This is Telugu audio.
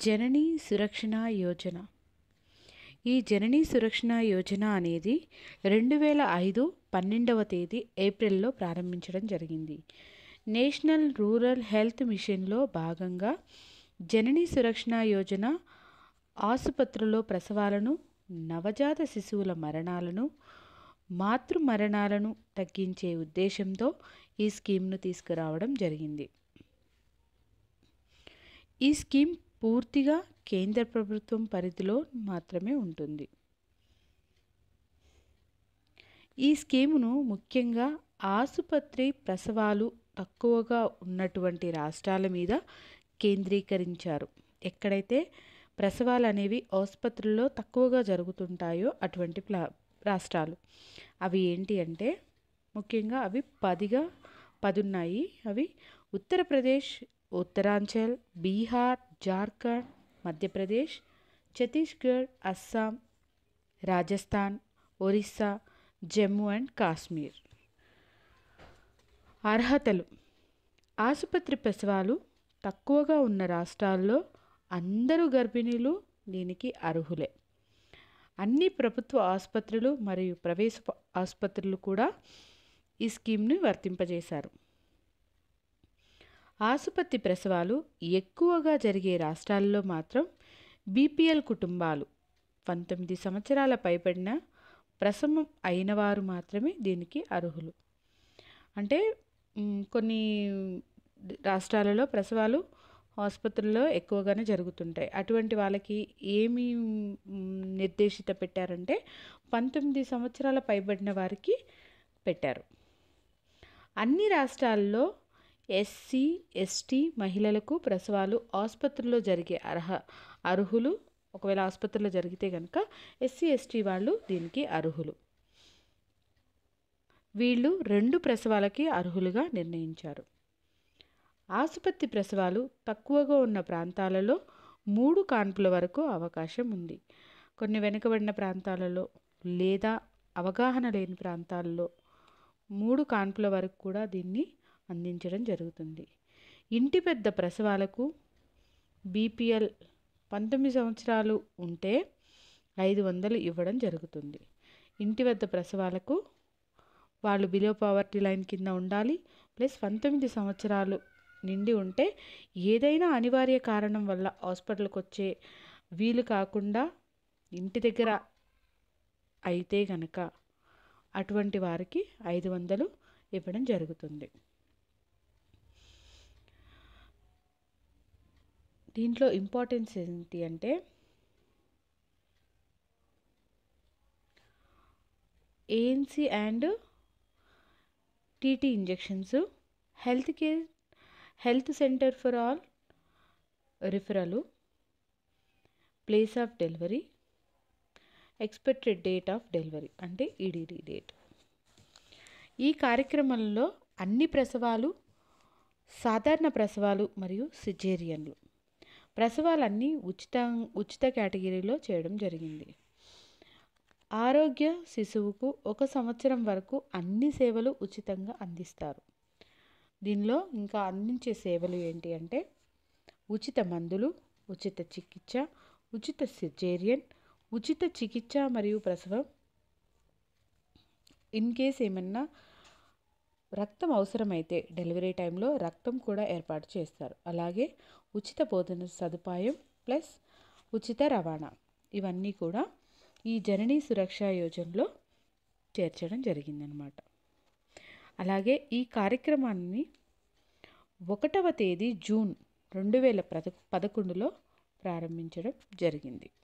జననీ సురక్షణ యోజన ఈ జననీ సురక్షణ యోజన అనేది రెండు వేల ఐదు పన్నెండవ తేదీ ఏప్రిల్లో ప్రారంభించడం జరిగింది నేషనల్ రూరల్ హెల్త్ మిషన్లో భాగంగా జననీ సురక్షణ యోజన ఆసుపత్రుల్లో ప్రసవాలను నవజాత శిశువుల మరణాలను మాతృ మరణాలను తగ్గించే ఉద్దేశంతో ఈ స్కీమ్ను తీసుకురావడం జరిగింది ఈ స్కీమ్ పూర్తిగా కేంద్ర ప్రభుత్వం పరిధిలో మాత్రమే ఉంటుంది ఈ స్కీమును ముఖ్యంగా ఆసుపత్రి ప్రసవాలు తక్కువగా ఉన్నటువంటి రాష్ట్రాల మీద కేంద్రీకరించారు ఎక్కడైతే ప్రసవాలు అనేవి ఆసుపత్రుల్లో తక్కువగా జరుగుతుంటాయో అటువంటి ప్లా రాష్ట్రాలు అవి ఏంటి అంటే ముఖ్యంగా అవి పదిగా పది ఉన్నాయి అవి ఉత్తరప్రదేశ్ ఉత్తరాంచల్ బీహార్ జార్ఖండ్ మధ్యప్రదేశ్ ఛత్తీస్గఢ్ అస్సాం రాజస్థాన్ ఒరిస్సా జమ్మూ అండ్ కాశ్మీర్ అర్హతలు ఆసుపత్రి ప్రసవాలు తక్కువగా ఉన్న రాష్ట్రాల్లో అందరూ గర్భిణీలు దీనికి అర్హులే అన్ని ప్రభుత్వ ఆసుపత్రులు మరియు ప్రవేశ ఆసుపత్రులు కూడా ఈ స్కీమ్ని వర్తింపజేశారు ఆసుపత్రి ప్రసవాలు ఎక్కువగా జరిగే రాష్ట్రాల్లో మాత్రం బీపీఎల్ కుటుంబాలు పంతొమ్మిది సంవత్సరాల పైబడిన ప్రసవం అయిన వారు మాత్రమే దీనికి అర్హులు అంటే కొన్ని రాష్ట్రాలలో ప్రసవాలు ఆసుపత్రుల్లో ఎక్కువగానే జరుగుతుంటాయి అటువంటి వాళ్ళకి ఏమి నిర్దేశిత పెట్టారంటే పంతొమ్మిది సంవత్సరాల పైబడిన వారికి పెట్టారు అన్ని రాష్ట్రాల్లో ఎస్సీ ఎస్టీ మహిళలకు ప్రసవాలు ఆసుపత్రుల్లో జరిగే అర్హ అర్హులు ఒకవేళ ఆసుపత్రిలో జరిగితే కనుక ఎస్సీ ఎస్టీ వాళ్ళు దీనికి అర్హులు వీళ్ళు రెండు ప్రసవాలకి అర్హులుగా నిర్ణయించారు ఆసుపత్రి ప్రసవాలు తక్కువగా ఉన్న ప్రాంతాలలో మూడు కాన్పుల వరకు అవకాశం ఉంది కొన్ని వెనుకబడిన ప్రాంతాలలో లేదా అవగాహన లేని ప్రాంతాల్లో మూడు కాన్పుల వరకు కూడా దీన్ని అందించడం జరుగుతుంది ఇంటి పెద్ద ప్రసవాలకు బీపీఎల్ పంతొమ్మిది సంవత్సరాలు ఉంటే ఐదు వందలు ఇవ్వడం జరుగుతుంది ఇంటి వద్ద ప్రసవాలకు వాళ్ళు బిలో పావర్టీ లైన్ కింద ఉండాలి ప్లస్ పంతొమ్మిది సంవత్సరాలు నిండి ఉంటే ఏదైనా అనివార్య కారణం వల్ల హాస్పిటల్కి వచ్చే వీలు కాకుండా ఇంటి దగ్గర అయితే గనక అటువంటి వారికి ఐదు వందలు ఇవ్వడం జరుగుతుంది దీంట్లో ఇంపార్టెన్స్ ఏంటి అంటే ANC and TT injections health care health centre for all referral place of delivery expected date of delivery అంటే ఈడీడీ డేట్ ఈ కార్యక్రమంలో అన్ని ప్రసవాలు సాధారణ ప్రసవాలు మరియు సిజేరియన్లు ప్రసవాలన్నీ ఉచిత ఉచిత కేటగిరీలో చేయడం జరిగింది ఆరోగ్య శిశువుకు ఒక సంవత్సరం వరకు అన్ని సేవలు ఉచితంగా అందిస్తారు దీనిలో ఇంకా అందించే సేవలు ఏంటి అంటే ఉచిత మందులు ఉచిత చికిత్స ఉచిత సిజేరియన్ ఉచిత చికిత్స మరియు ప్రసవం ఇన్ కేస్ ఏమన్నా రక్తం అవసరమైతే డెలివరీ టైంలో రక్తం కూడా ఏర్పాటు చేస్తారు అలాగే ఉచిత భోజన సదుపాయం ప్లస్ ఉచిత రవాణా ఇవన్నీ కూడా ఈ జననీ సురక్ష యోజనలో చేర్చడం జరిగిందనమాట అలాగే ఈ కార్యక్రమాన్ని ఒకటవ తేదీ జూన్ రెండు వేల పద పదకొండులో ప్రారంభించడం జరిగింది